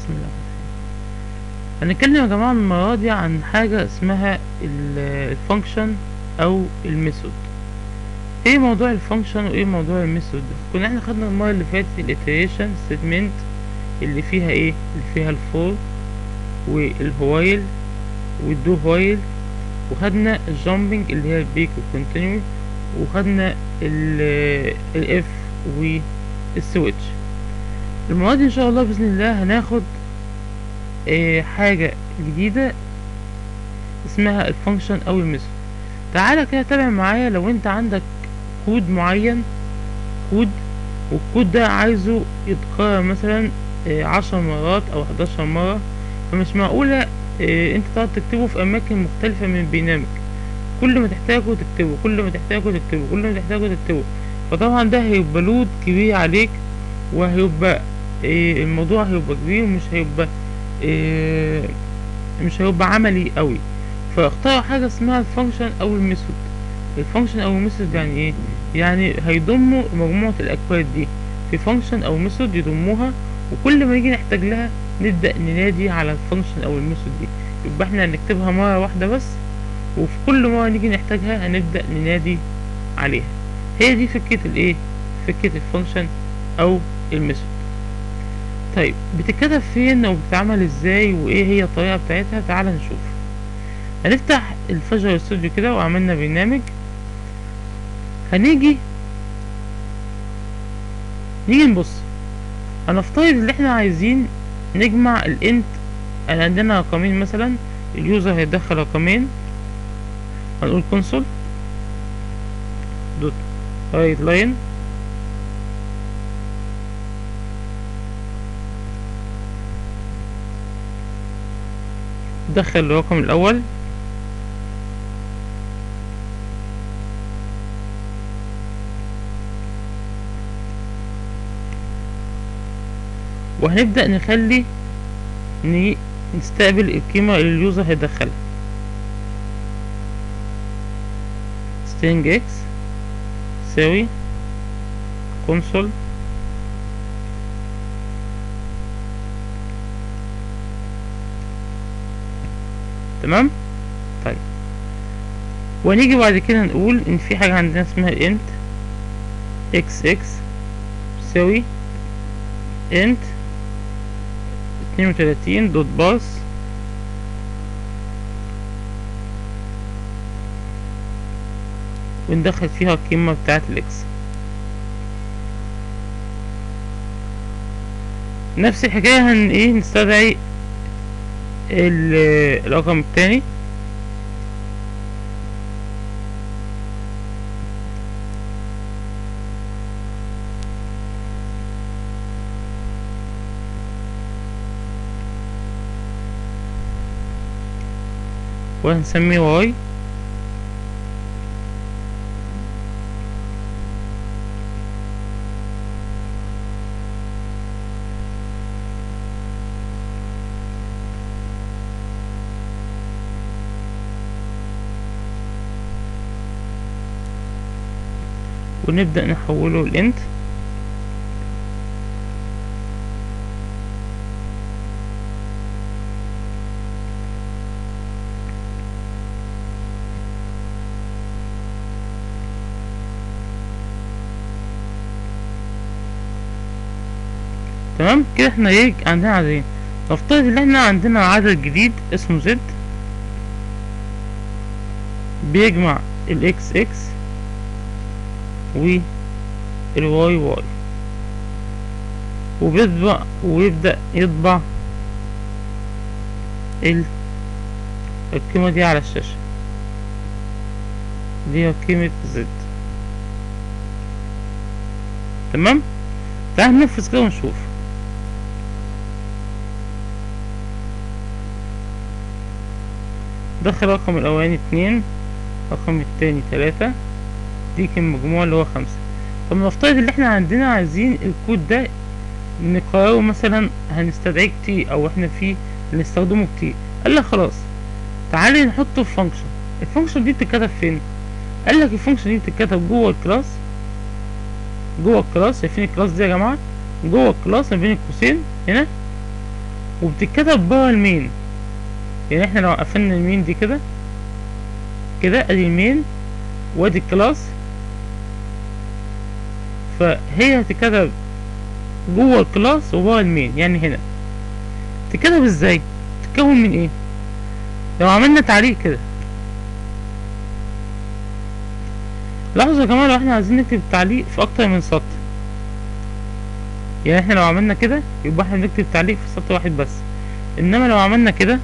بسم الله هنتكلم يا جماعة المرة دي عن حاجة اسمها الفانكشن او الميثود ايه موضوع الفانكشن وايه موضوع الميثود كنا احنا خدنا المرة اللي فاتت الاتريشن ستمنت اللي فيها ايه اللي فيها الفور والهوايل والدو هوايل وخدنا الجامبنج اللي هي البيك والكونتينيو وخدنا الاف والسويتش المرة دي ان شاء الله باذن الله هناخد اه حاجة جديدة اسمها الفانكشن او الميثود تعالى كده تابع معايا لو انت عندك كود معين كود والكود ده عايزه يتكرر مثلا اه عشر مرات او حداشر مرة فمش معقولة اه انت تقعد تكتبه في اماكن مختلفة من البرنامج كل ما تحتاجه تكتبه كل ما تحتاجه تكتبه كل ما تحتاجه تكتبه فطبعا ده هيبقى لود كبير عليك وهيبقى إيه الموضوع هيبقى كبير ومش هيبقى إيه مش هيبقى عملي قوي فاختاروا حاجة اسمها الفانكشن او الميثود الفانكشن او الميثود يعني ايه يعني هيضموا مجموعة الاكواد دي في فانكشن او ميثود يضموها وكل ما نيجي نحتاج لها نبدأ ننادي على الفانكشن او الميثود دي يبقى احنا هنكتبها مرة واحدة بس وفي كل مرة نيجي نحتاجها هنبدأ ننادي عليها هي دي فكرة الايه فكرة الفانكشن او الميثود طيب بتتكتب فين وبتتعمل ازاي وايه هي الطريقة بتاعتها تعال نشوف هنفتح الفجر استوديو كده وعملنا برنامج هنيجي نيجي نبص هنفترض ان احنا عايزين نجمع الانت انا عندنا رقمين مثلا اليوزر هيدخل رقمين هنقول كونسول دوت رايت لاين دخل الرقم الاول وهنبدأ نخلي نستقبل القيمة اللي اليوزر هيدخلها string x تساوي console تمام طيب ونيجي بعد كده نقول ان في حاجة عندنا اسمها int xx تساوي int اتنين وتلاتين دوت باس وندخل فيها القيمة بتاعت الاكس نفس الحكاية هن ايه نستدعي الرقم التاني وهنسميه واي ونبدأ نحوله لإنت تمام كده احنا ايه عندنا عددين نفترض ان احنا عندنا عدد جديد اسمه زد بيجمع الاكس اكس والواي واي وبيطبع ويبدأ يطبع ال القيمة دي على الشاشة دي هي قيمة زد تمام تعال ننفذ كده ونشوف دخل الرقم الأولاني اتنين الرقم التاني تلاتة دي كان مجموع اللي هو خمسة طب نفترض ان احنا عندنا عايزين الكود ده نقرره مثلا هنستدعيه كتير او احنا فيه هنستخدمه كتير قال لك خلاص تعالي نحطه في فانكشن الفانكشن دي بتتكتب فين قال لك الفانكشن دي بتتكتب جوه الكلاس جوه الكلاس شايفين الكلاس دي يا جماعه جوه الكلاس ما بين القوسين هنا وبتتكتب برا المين يعني احنا لو قفلنا المين دي كده كده ادي المين وادي الكلاس فهي هتتكتب جوه الكلاس وبره المين يعني هنا تتكتب ازاي تتكون من ايه لو عملنا تعليق كده لاحظوا يا جماعة لو احنا عايزين نكتب تعليق في اكتر من سطر يعني احنا لو عملنا كده يبقى احنا بنكتب تعليق في سطر واحد بس انما لو عملنا كده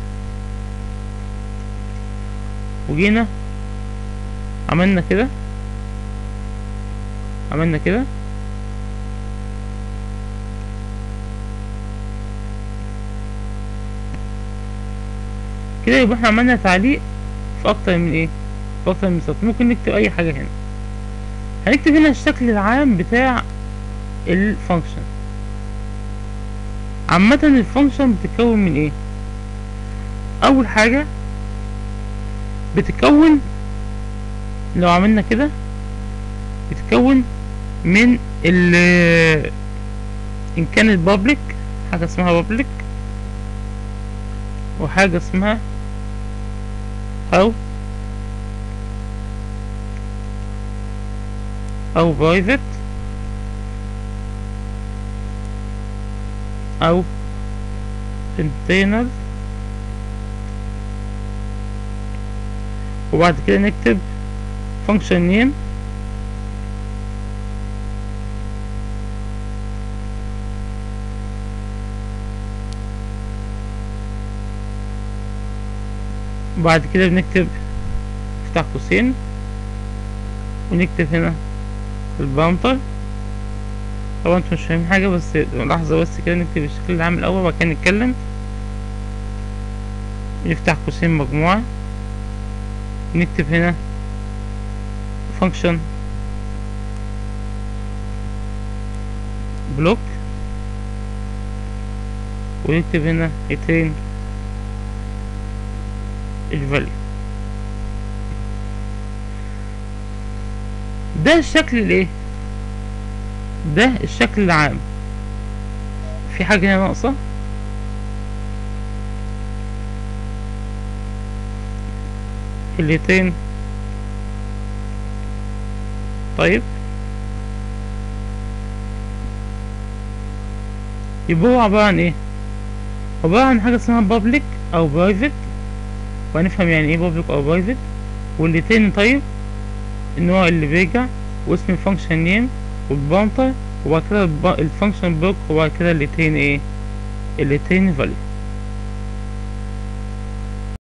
وجينا عملنا كده عملنا كده كده يبقى احنا عملنا تعليق في اكتر من ايه في اكتر من سطر ممكن نكتب اي حاجة هنا هنكتب هنا الشكل العام بتاع الفانكشن عامة الفانكشن بتتكون من ايه اول حاجة بتتكون لو عملنا كده بتتكون من ال ان كانت بابليك حاجة اسمها بابليك وحاجة اسمها او او برايفت او internal وبعد كده نكتب function name بعد كده بنكتب افتح قوسين ونكتب هنا البامتر طبعا انتوا مش فاهمين حاجة بس لحظة بس كده نكتب الشكل العام الأول وبعد كده نتكلم نفتح قوسين مجموعة نكتب هنا function block ونكتب هنا return الفاليو ده الشكل الايه ده الشكل العام في حاجة هنا ناقصة اليتين طيب يبقى هو عبارة عن ايه عبارة عن حاجة اسمها public او private وهنفهم يعني ايه public او private والاتنين طيب النوع اللي بيرجع واسم الفانكشن نيم والبانتر وبعد كده الفانكشن بلوك وبعد كده الاتنين ايه الاتنين فاليو